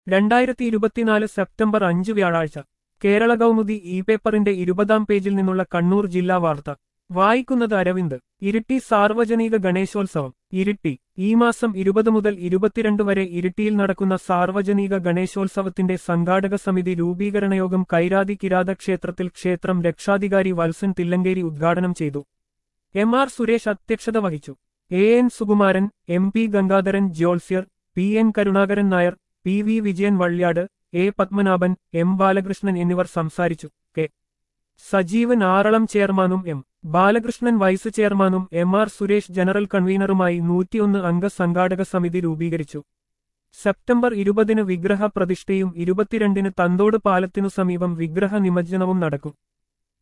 രണ്ടായിരത്തി ഇരുപത്തിനാല് സെപ്റ്റംബർ അഞ്ച് വ്യാഴാഴ്ച കേരള കൗമുദി ഇ പേപ്പറിന്റെ ഇരുപതാം പേജിൽ നിന്നുള്ള കണ്ണൂർ ജില്ലാ വാർത്ത വായിക്കുന്നത് അരവിന്ദ് ഇരിട്ടി സാർവജനിക ഗണേശോത്സവം ഇരിട്ടി ഈ മാസം ഇരുപത് മുതൽ ഇരുപത്തിരണ്ട് വരെ ഇരിട്ടിയിൽ നടക്കുന്ന സാർവജനിക ഗണേശോത്സവത്തിന്റെ സംഘാടക സമിതി രൂപീകരണ യോഗം കൈരാതി കിരാത ക്ഷേത്രത്തിൽ ക്ഷേത്രം രക്ഷാധികാരി വത്സൻ തില്ലങ്കേരി ഉദ്ഘാടനം ചെയ്തു എം ആർ സുരേഷ് അധ്യക്ഷത വഹിച്ചു A N Sukumaran M P Gangadharan ജ്യോത്സ്യർ P N Karunakaran Nair P V Vijayan Valliyad A Padmanabhan M Balakrishnan എന്നിവർ സംസാരിച്ചു കെ സജീവൻ ആറളം ചെയർമാനും എം ബാലകൃഷ്ണൻ വൈസ് ചെയർമാനും എം ആർ സുരേഷ് ജനറൽ കൺവീനറുമായി നൂറ്റിയൊന്ന് അംഗ സംഘാടക സമിതി രൂപീകരിച്ചു സെപ്റ്റംബർ ഇരുപതിന് വിഗ്രഹ പ്രതിഷ്ഠയും ഇരുപത്തിരണ്ടിന് തന്തോട് പാലത്തിനു സമീപം വിഗ്രഹ നിമജ്ജനവും നടക്കും